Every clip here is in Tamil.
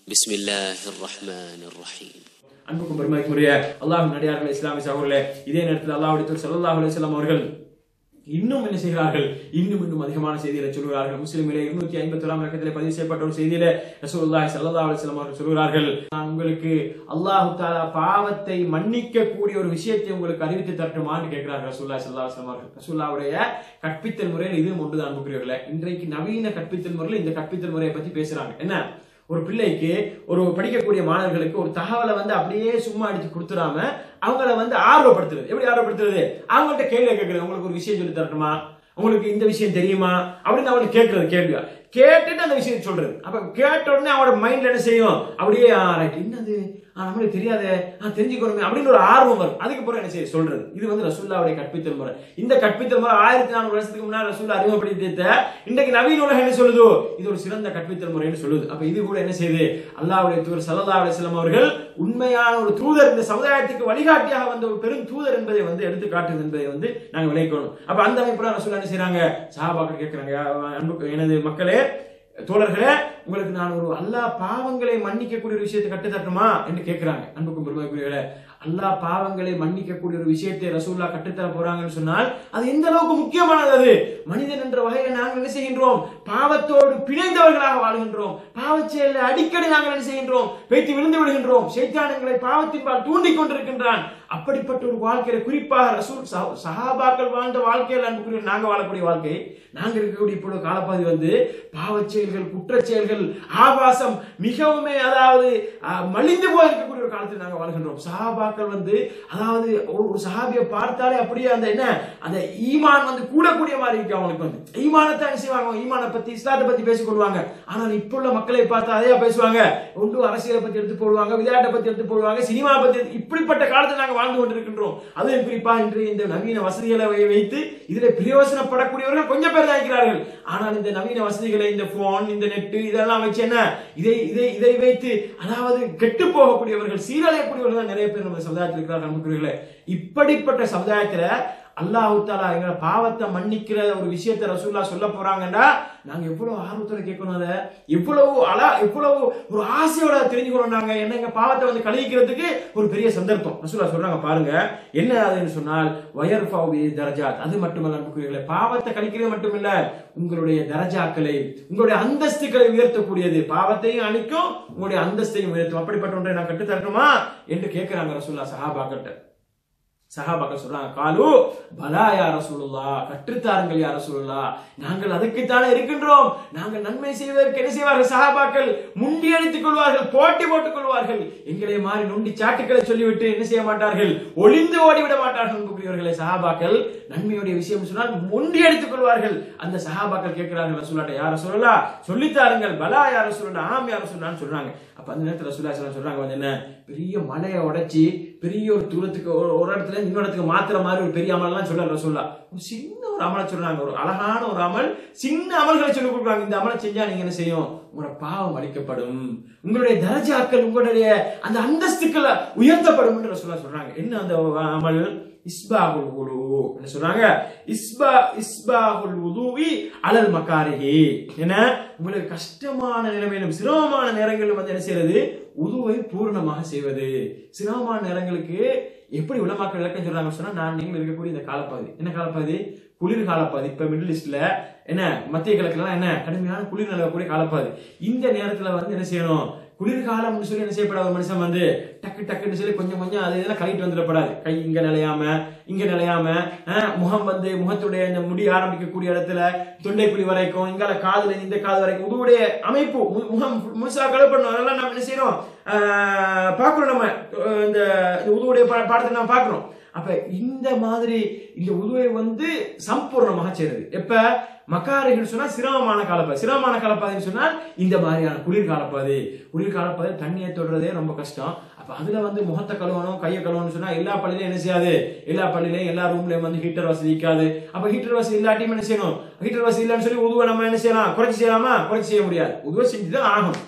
بسم الله الرحمن الرحيم அன்புக்கும் பெருமைக்குரிய அல்லாஹ் நடிகார்கள் இஸ்லாமிய சகோதரர்களே இதே நேரத்தில் அல்லாஹ்வுடைய தூதர் ஸல்லல்லாஹு அலைஹி வஸல்லம் அவர்கள் இன்னும் என்ன செய்கிறார்கள் இன்னும் இன்னும் அதிகமான செய்திகளை சொல்கிறார்கள் முஸ்லிமிலே இருநூத்தி ஐம்பத்தி ஒராம் இலக்கத்திலே பதிவு செய்யப்பட்ட ஒரு செய்தியிலே ரசூலுல்லாஹி ஸல்லல்லாஹு அலைஹி வஸல்லம் அவர்கள் சொல்கிறார்கள் நான் உங்களுக்கு அல்லாஹ் தஆலா பாவத்தை மன்னிக்க கூடிய ஒரு விஷயத்தை உங்களுக்கு அறிவித்து தரட்டுமான்னு கேட்கிறார்கள் ரசூலுல்லாஹி ஸல்லல்லாஹு அலைஹி வஸல்லம் அவர்கள் ரசூலுல்லாஹ்வுடைய கற்பித்தல் முறையில் இதுவும் ஒன்றுதான் அன்புக்குரியவர்களே இன்றைக்கு நவீன கற்பித்தல் முறையில் இந்த கற்பித்தல் முறையை பத்தி பேசுறாங்க என்ன ஒரு பிள்ளைக்கு ஒரு படிக்கக்கூடிய மாணவர்களுக்கு ஒரு தகவலை வந்து அப்படியே சும்மா அடிச்சு கொடுத்துடாம அவங்கள வந்து ஆர்வப்படுத்துறது எப்படி ஆர்வப்படுத்துறது அவங்கள்ட்ட கேள்வி கேட்கறது உங்களுக்கு ஒரு விஷயம் சொல்லி தரட்டுமா உங்களுக்கு இந்த விஷயம் தெரியுமா அப்படின்னு அவங்களுக்கு கேட்கறது கேள்வியா கேட்டுட்டு அந்த விஷயத்தை சொல்றது அப்ப கேட்ட உடனே அவனோட மைண்ட்ல என்ன செய்யும் அப்படியே "ஆ, right, என்னது ஆ, நம்மளுக்கு தெரியாதே ஆ, தெரிஞ்சுக்கணுமே அப்படின்னு ஒரு ஆர்வம் வரும் அதுக்கப்புறம் என்ன செய்ய சொல்றது இது வந்து ரசூல்லாவுடைய கற்பித்தல் முறை இந்த கற்பித்தல் முறை ஆயிரத்தி நானூறு வருஷத்துக்கு முன்னாடி ரசூல்லா அறிமுகப்படுத்தி இன்றைக்கு நவீன உலகம் என்ன சொல்லுதோ இது ஒரு சிறந்த கற்பித்தல் முறைன்னு சொல்லுது அப்ப இது கூட என்ன செய்யுது அல்லாஹ்வுடைய தூதர் ஸல்லல்லாஹு அலைஹி வஸல்லம் அவர்கள் உண்மையான ஒரு தூதர் இந்த சமுதாயத்துக்கு வழிகாட்டியாக வந்த ஒரு பெரும் தூதர் என்பதை வந்து எடுத்து காட்டுது என்பதை வந்து நாங்க விளைக்கணும் அப்ப அந்த அமைப்புல ரசூல்லா என்ன செய்றாங்க சஹாபாக்கள் கேட்கறாங்க அன்பு எனது மக்களே தோழர்களே உங்களுக்கு நான் ஒரு அல்லாஹ் பாவங்களை மன்னிக்கக்கூடிய ஒரு விஷயத்தை கட்டுத்தட்டுமா என்று கேட்கிறாங்க அன்புக்கும் பெருமைக்குரியவர்களே அல்லாஹ் பாவங்களை மன்னிக்கக்கூடிய ஒரு விஷயத்தை ரசூல்லா கட்டுத்தர போறாங்கன்னு சொன்னால் அது எந்த அளவுக்கு முக்கியமானது அது மனிதன் என்ற வகையில நாங்கள் என்ன செய்கின்றோம் பாவத்தோடு பிணைந்தவர்களாக வாழ்கின்றோம் பாவச் செயலில் அடிக்கடி நாங்கள் என்ன செய்கின்றோம் வைத்து விழுந்து விடுகின்றோம் சைத்தானங்களை பாவத்தின்பால் தூண்டிக் கொண்டிருக்கின்றான் அப்படிப்பட்ட ஒரு வாழ்க்கையில குறிப்பாக ரசூல் சஹா- சஹாபாக்கள் வாழ்ந்த வாழ்க்கையில் அன்புக்குரிய நாங்க வாழக்கூடிய வாழ்க்கை நாங்க இருக்கக்கூடிய இப்பொழுது காலப்பகுதி வந்து பாவச் செயல்கள் குற்றச் செயல்கள் ஆபாசம் மிகவுமே அதாவது அஹ், மலிந்து போய் இருக்கக்கூடிய ஒரு காலத்தில் நாங்க வாழ்கின்றோம் சஹாபாக்கள் வந்து அதாவது ஒரு ஒரு சஹாபியை பார்த்தாலே அப்படியே அந்த என்ன அந்த ஈமான் வந்து கூடக்கூடிய மாதிரி இருக்கு அவங்களுக்கு வந்து ஈமானத்தை என்ன செய்வாங்க அவங்க ஈமானை பத்தி இஸ்லாத்தை பத்தி பேசிக் கொள்வாங்க ஆனால் இப்போ உள்ள மக்களை பார்த்தா அதே பேசுவாங்க ஒன்று அரசியலை பத்தி எடுத்து போடுவாங்க விளையாட்டை பத்தி எடுத்து போடுவாங்க சினிமா பத்தி எடுத்து- இப்படிப்பட்ட காலத்தில் நாங்க வாழ்ந்து கொண்டிருக்கின்றோம் அதுவும் குறிப்பா இன்று இந்த நவீன வசதிகளை வை- வைத்து இதில் பிரயோசனப்படக்கூடியவர்கள் கொஞ்சம் பேர் தான் இருக்கிறார்கள் ஆனால் இந்த நவீன வசதிகளை இந்த போன் இந்த நெட் இதெல்லாம் வச்சு என்ன இதை இதை இதை வைத்து அதாவது கெட்டு போகக்கூடியவர்கள் சீரழியக்கூடியவர்கள் தான் நிறைய பேர் நம்ம சமுதாயத்தில் இருக்கிறார்கள் அன்புக்குரியவர்களே இப்படிப்பட்ட சமுதாயத்துல அல்லாஹ் தாலா எங்களை பாவத்தை மன்னிக்கிற ஒரு விஷயத்தை ரசூல்லா சொல்ல போறாங்கன்னா நாங்க எவ்வளவு ஆர்வத்தோட கேட்கணும் அதை எவ்வளவு அலா எவ்வளவு ஒரு ஆசையோட தெரிஞ்சுக்கணும் நாங்க என்ன எங்க பாவத்தை வந்து கழிக்கிறதுக்கு ஒரு பெரிய சந்தர்ப்பம் ரசூல்லா சொல்றாங்க பாருங்க என்ன அதுன்னு சொன்னால் வயர் ஃபவுபி தரஜாத் அது மட்டுமல்ல அன்புக்குரியவர்களே பாவத்தை கழிக்கிறது மட்டுமில்ல உங்களுடைய தரஜாக்களை உங்களுடைய அந்தஸ்துகளை உயர்த்தக்கூடியது பாவத்தையும் அழிக்கும் உங்களுடைய அந்தஸ்தையும் உயர்த்தும் அப்படிப்பட்ட ஒன்றை நான் கட்டுத்தரட்டுமா என்று கேட்கிறாங்க ரசூல்லா சஹாபாக்கிட்ட சஹாபாக்கள் சொல்றாங்க காலு பலா யா ரசூலுல்லா கற்றுத்தாருங்கள் யா ரசூலுல்லா நாங்கள் அதுக்குத்தானே இருக்கின்றோம் நாங்கள் நன்மை செய்வதற்கு என்ன செய்வார்கள் சஹாபாக்கள் முண்டி அடித்துக் கொள்வார்கள் போட்டி போட்டுக் கொள்வார்கள் எங்களை மாறி நொண்டி சாட்டுக்களை சொல்லிவிட்டு என்ன செய்ய மாட்டார்கள் ஒளிந்து ஓடிவிட மாட்டார்கள் அன்புக்குரியவர்களே சஹாபாக்கள் நன்மையுடைய விஷயம் சொன்னால் முண்டி அடித்துக் கொள்வார்கள் அந்த சஹாபாக்கள் கேட்கிறார்கள் ரசூலாட்ட யார சொல்லலா சொல்லித்தாருங்கள் பலா யார சொல்லலாம் ஆம் யார சொல்லலாம்னு சொல்றாங்க அப்ப அந்த நேரத்துல ரசூலா ஸல்லல்லாஹு சொல்றாங்க வந்து என்ன பெரிய மலையை உடைச்சி பெரிய ஒரு தூரத்துக்கு ஒரு ஒரு இடத்துல இருந்து இன்னொரு இடத்துக்கு மாத்துற மாதிரி ஒரு பெரிய அமல்லாம் சொல்ல ரசூல்லா ஒரு சின்ன ஒரு அமலை சொல்றாங்க ஒரு அழகான ஒரு அமல் சின்ன அமல்களை சொல்லி கொடுக்குறாங்க இந்த அமலை செஞ்சா நீங்க என்ன செய்யும் உங்களோட பாவம் அளிக்கப்படும் உங்களுடைய தரஜாக்கள் உங்களுடைய அந்த அந்தஸ்துக்களை உயர்த்தப்படும் என்று ரசூலா சொல்றாங்க என்ன அந்த அமல் இஸ்பாகுல் உலு என்ன சொல்றாங்க இஸ்பா இஸ்பாகுல் உதுவி அலல் மக்காரிஹி என்ன உங்களுக்கு கஷ்டமான நிலைமையிலும் சிரமமான நேரங்களிலும் வந்து என்ன செய்யறது உதுவை பூர்ணமாக செய்வது சிரமமான நேரங்களுக்கு எப்படி உலமாக்கள் விளக்கம் சொல்றாங்க சொன்னா நான் நீங்கள் இருக்கக்கூடிய இந்த காலப்பகுதி என்ன காலப்பகுதி குளிர் காலப்பகுதி இப்ப மிடில் ஈஸ்ட்ல என்ன மத்திய கிழக்குலாம் என்ன கடுமையான குளிர் நிலவக்கூடிய காலப்பகுதி இந்த நேரத்துல வந்து என்ன செய்யணும் குளிர்காலம்னு சொல்லி என்ன செய்யப்படாத ஒரு மனுஷன் வந்து டக்கு டக்குன்னு சொல்லி கொஞ்சம் கொஞ்சம் அது இதெல்லாம் கழிட்டு வந்துடப்படாது கை இங்க நிலையாம இங்க நிலையாம அஹ், முகம் வந்து முகத்துடைய இந்த முடி ஆரம்பிக்கக்கூடிய இடத்துல தொண்டைக்குழி வரைக்கும் இங்கால காதுல இந்த காது வரைக்கும் உங்களுடைய அமைப்பு மு- முகம் முழுசா கழுப்பணும் அதெல்லாம் நம்ம என்ன செய்யறோம் ஆஹ், பார்க்கிறோம் நம்ம அஹ், இந்த இந்த உதுவுடைய பா- பாடத்தை நம்ம பார்க்கிறோம் அப்ப இந்த மாதிரி இந்த உதுவை வந்து சம்பூர்ணமாக செய்யறது எப்ப மக்காரிகள் சொன்னா சிரமமான காலப்பாதை சிரமமான காலப்பாதைன்னு சொன்னால் இந்த மாதிரியான குளிர் காலப்பாதை குளிர் காலப்பாதை தண்ணியை தொடுறதே ரொம்ப கஷ்டம் அப்ப அதுல வந்து முகத்தை கழுவணும் கையை கழுவணும்னு சொன்னா எல்லா பள்ளியிலும் என்ன செய்யாது எல்லா பள்ளியிலையும் எல்லா ரூம்லயும் வந்து ஹீட்டர் வசதி இருக்காது அப்ப ஹீட்டர் வசதி இல்லாட்டியும் என்ன செய்யணும் ஹீட்டர் வசதி இல்லைன்னு சொல்லி உதுவை நம்ம என்ன செய்யலாம் குறைச்சி செய்யலாமா குறைச்சி செய்ய முடியாது உதுவை செஞ்சுதான் ஆகணும்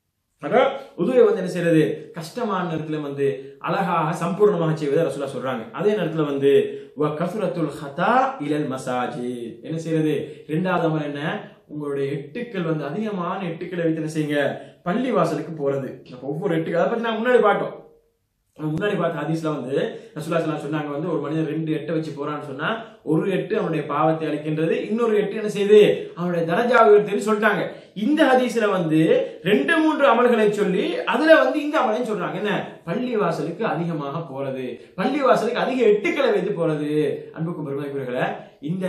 ஆக உதுவை வந்து என்ன செய்யறது கஷ்டமான நேரத்துல வந்து அழகாக சம்பூர்ணமாக செய்வதை ரசூலா சொல்றாங்க அதே நேரத்துல வந்து வ கஃபரத்துல் ஹதா இலல் மசாஜி என்ன செய்யறது இரண்டாவது அமல் என்ன உங்களுடைய எட்டுக்கள் வந்து அதிகமான எட்டுக்களை வைத்து என்ன செய்யுங்க பள்ளி வாசலுக்கு போறது அப்ப ஒவ்வொரு எட்டுக்கள் அதை பத்தி நான் முன்னாடி பார்த்தோம் நம்ம முன்னாடி பார்த்த ஹதீஸ்ல வந்து ரசூல்லா ஸல்லல்லாஹு சொன்னாங்க வந்து ஒரு மனிதன் ரெண்டு எட்டை வச்சு போறான்னு சொன்னா ஒரு எட்டு அவனுடைய பாவத்தை அளிக்கின்றது இன்னொரு எட்டு என்ன செய்யுது அவனுடைய தரஜா உயர்த்துன்னு சொல்லிட்டாங்க இந்த ஹதீஸ்ல வந்து ரெண்டு மூன்று அமல்களை சொல்லி அதுல வந்து இந்த அமலையும் சொல்றாங்க என்ன பள்ளி வாசலுக்கு அதிகமாக போறது பள்ளி வாசலுக்கு அதிக எட்டுக்களை வைத்து போறது அன்புக்கும் பெருமைக்குரியவர்களே இந்த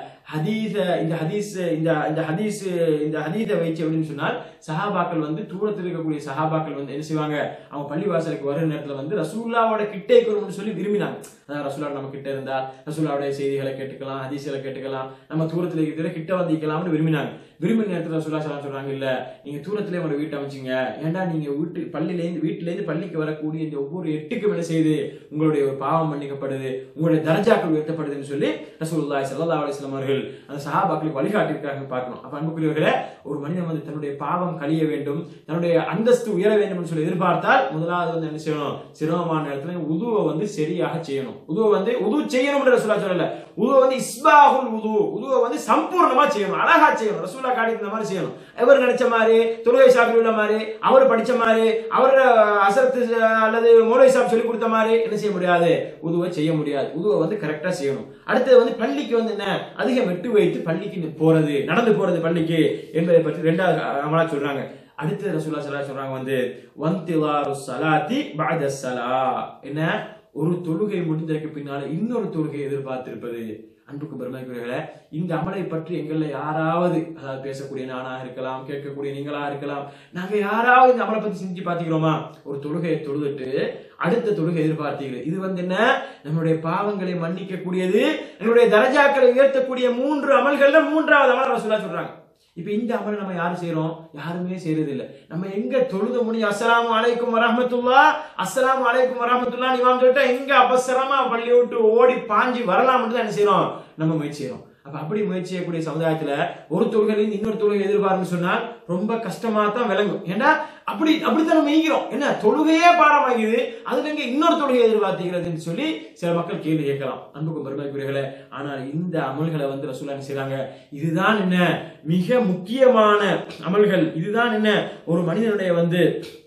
ஹதீஸ இந்த ஹதீஸ் இந்த இந்த ஹதீஸ் இந்த ஹதீஸை வச்சு அப்படின்னு சொன்னால் சஹாபாக்கள் வந்து தூரத்தில் இருக்கக்கூடிய சஹாபாக்கள் வந்து என்ன செய்வாங்க அவங்க பள்ளி வாசலுக்கு வர நேரத்துல வந்து ரசூல்லாவோட கிட்டே இருக்கணும்னு சொல்லி விரும்பினாங்க அதான் ரசூல்லா நம்ம கிட்ட இருந்தா ரசூல்லாவுடைய செய்திகளை கேட்டுக்கலாம் ஹதீஸ்களை கேட்டுக்கலாம் நம்ம தூரத்தில் இருக்கிற கிட்ட வந்திக்கலாம்னு விரும்பினாங்க விரும்பின நேரத்துல ரசூல்லா சலாம் சொல்றாங்க இல்ல நீங்க தூரத்திலே உங்களோட வீட்டை அமைச்சிங்க ஏன்டா நீங்க வீட்டு பள்ளியில இருந்து வீட்டுல இருந்து பள்ளிக்கு வரக்கூடிய இந்த ஒவ்வொரு எட்டுக்கும் என்ன செய்யுது உங்களுடைய ஒரு பாவம் மன்னிக்கப்படுது உங்களுடைய தரஜாக்கள் உயர்த்தப்படுதுன்னு சொல்லி ரசூலுல்லாஹி ஸல்லல்லாஹு அலைஹி வஸல்லம் அவர்கள் அந்த சஹாபாக்களுக்கு வழிகாட்டியிருக்காங்க பார்க்கணும் அப்ப அன்புக்குரியவர்களே ஒரு மனிதன் வந்து தன்னுடைய பாவம் கழிய வேண்டும் தன்னுடைய அந்தஸ்து உயர வேண்டும் சொல்லி எதிர்பார்த்தால் முதலாவது வந்து என்ன செய்யணும் சிரமமான நேரத்துல உதுவை வந்து சரியாக செய்யணும் உதுவை வந்து உது செய்யணும்ன்ற ரசூலா சொல்லல உதுவை வந்து இஸ்பாகுல் உது உதுவை வந்து சம்பூர்ணமா செய்யணும் அழகா செய்யணும் ரசூலா காட்டி இந்த மாதிரி செய்யணும் எவர் நினைச்ச மாதிரி தொழுகை சாப்பில் உள்ள மாதிரி அவர் படிச்ச மாதிரி அவர் அசரத்து அல்லது மோலை சாப் சொல்லி கொடுத்த மாதிரி என்ன செய்ய முடியாது உதுவை செய்ய முடியாது உதுவை வந்து கரெக்டா செய்யணும் அடுத்தது வந்து பள்ளிக்கு வந்து என்ன அதிகம் வெட்டு வைத்து பள்ளிக்கு போறது நடந்து போறது பள்ளிக்கு என்பதை பற்றி ரெண்டாவது அமலா சொல்றாங்க அடுத்து ரசூல்லா ஸல்லல்லாஹு சொல்றாங்க வந்து வந்திலாரு ஸலாத்தி பஅத ஸலா என்ன ஒரு தொழுகை முடிந்ததற்கு பின்னால இன்னொரு தொழுகை எதிர்பார்த்திருப்பது அன்புக்கு பெருமைக்குரியவர்களே இந்த அமலை பற்றி எங்கள்ல யாராவது அதாவது பேசக்கூடிய நானாக இருக்கலாம் கேட்கக்கூடிய நீங்களா இருக்கலாம் நாங்க யாராவது இந்த அமலை பத்தி சிந்திச்சு பாத்தீங்களோமா ஒரு தொழுகையை தொழுதுட்டு அடுத்த தொழுகை எதிர்பார்த்தீர்கள் இது வந்து என்ன நம்மளுடைய பாவங்களை மன்னிக்க கூடியது நம்மளுடைய தரஜாக்களை உயர்த்தக்கூடிய மூன்று அமல்கள்ல மூன்றாவது அமல் ரசூலா சொல்றாங்க இப்ப இந்த அமல் நம்ம யாரு செய்யறோம் யாருமே செய்யறது இல்ல நம்ம எங்க தொழுத முடியும் அஸ்ஸலாமு அலைக்கும் வரஹ்மத்துல்லா அஸ்ஸலாமு அலைக்கும் வரஹ்மத்துல்லா இமாம் சொல்லிட்டா எங்க அவசரமா பள்ளி விட்டு ஓடி பாஞ்சு வரலாம்னு தான் என்ன செய்யறோம் நம்ம முயற்சி செய்யறோம் அப்ப அப்படி முயற்சி செய்யக்கூடிய சமுதாயத்துல ஒரு தொழுகையிலிருந்து இன்னொரு தொழுகை எதிர்பார்ன்னு சொன்னால் ரொம்ப கஷ்டமா தான் விளங்கும் ஏன்னா அப்படி அப்படித்தான் நம்ம ஈகிறோம் என்ன தொழுகையே பாரமாகுது அதுல இங்க இன்னொரு தொழுகை எதிர்பார்த்துகிறதுன்னு சொல்லி சில மக்கள் கேள்வி கேட்கலாம் அன்புக்கும் பெருமைக்குரியர்களே ஆனால் இந்த அமல்களை வந்து ரசூலா என்ன செய்றாங்க இதுதான் என்ன மிக முக்கியமான அமல்கள் இதுதான் என்ன ஒரு மனிதனுடைய வந்து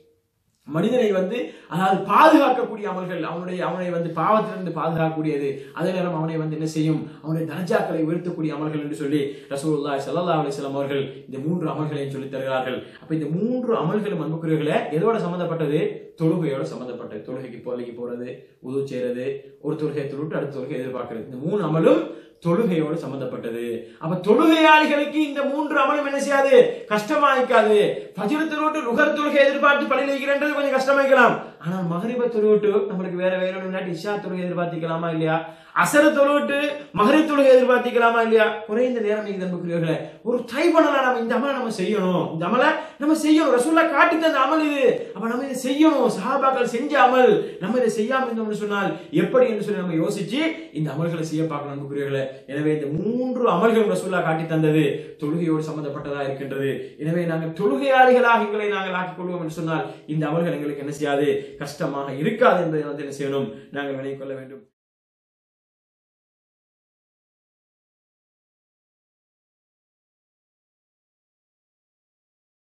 மனிதனை வந்து அதாவது பாதுகாக்கக்கூடிய அமல்கள் அவனுடைய அவனை வந்து பாவத்திலிருந்து பாதுகாக்கக்கூடியது அதே நேரம் அவனை வந்து என்ன செய்யும் அவனுடைய தர்ஜாக்களை உயர்த்தக்கூடிய அமல்கள் என்று சொல்லி ரசூலுல்லாஹி ஸல்லல்லாஹு அலைஹி வஸல்லம் அவர்கள் இந்த மூன்று அமல்களையும் சொல்லி தருகிறார்கள் அப்ப இந்த மூன்று அமல்களும் அன்புக்குரியவர்களே எதோட சம்பந்தப்பட்டது தொழுகையோட சம்பந்தப்பட்டது தொழுகைக்கு பள்ளிக்கு போறது உது செய்யறது ஒரு தொழுகையை தொழுட்டு அடுத்த தொழுகை எதிர்பார்க்கிறது இந்த மூணு அமலும் தொழுகையோடு சம்பந்தப்பட்டது அப்ப தொழுகையாளிகளுக்கு இந்த மூன்று அமலும் என்ன செய்யாது கஷ்டமாய்க்காது ஃபஜ்ர் தொழுவிட்டு ருகர் தொழுகை எதிர்பார்த்து பள்ளியில் இருக்கிறன்றது கொஞ்சம் கஷ்டமாய்க்கலாம் ஆனால் மகரிப தொழுவிட்டு நம்மளுக்கு வேற வேற இல்லாட்டி இஷா தொழுகை எதிர்பார்த்திக்கலாமா இல்லையா அசர தொழுவிட்டு மகரி தொழுகை எதிர்பார்த்திக்கலாமா இல்லையா குறைந்த நேரம் இது அன்புக்குரியவர்களே ஒரு ட்ரை பண்ணலாம் நம்ம இந்த அமலை நம்ம செய்யணும் இந்த அமலை நம்ம செய்யணும் ரசூல்லா காட்டி தந்த அமல் இது அப்ப நம்ம இதை செய்யணும் சஹாபாக்கள் செஞ்ச அமல் நம்ம இதை செய்யாம இருந்தோம்னு சொன்னால் எப்படி என்று சொல்லி நம்ம யோசிச்சு இந்த அமல்களை செய்ய பார்க்கணும் அன்புக்குரியவர்களே எனவே இந்த மூன்று அமல்கள் ரசூல்லா காட்டி தந்தது தொழுகையோடு சம்பந்தப்பட்டதா இருக்கின்றது எனவே நாங்கள் தொழுகையாளிகளாக எங்களை நாங்கள் ஆக்கிக் கொள்வோம் என்று சொன்னால் இந்த அமல்கள் எங்களுக்கு என்ன செய்யாது கஷ்டமாக இருக்காது என்பதை வந்து என்ன செய்யணும் நாங்கள் வினை கொள்ள வேண்டும்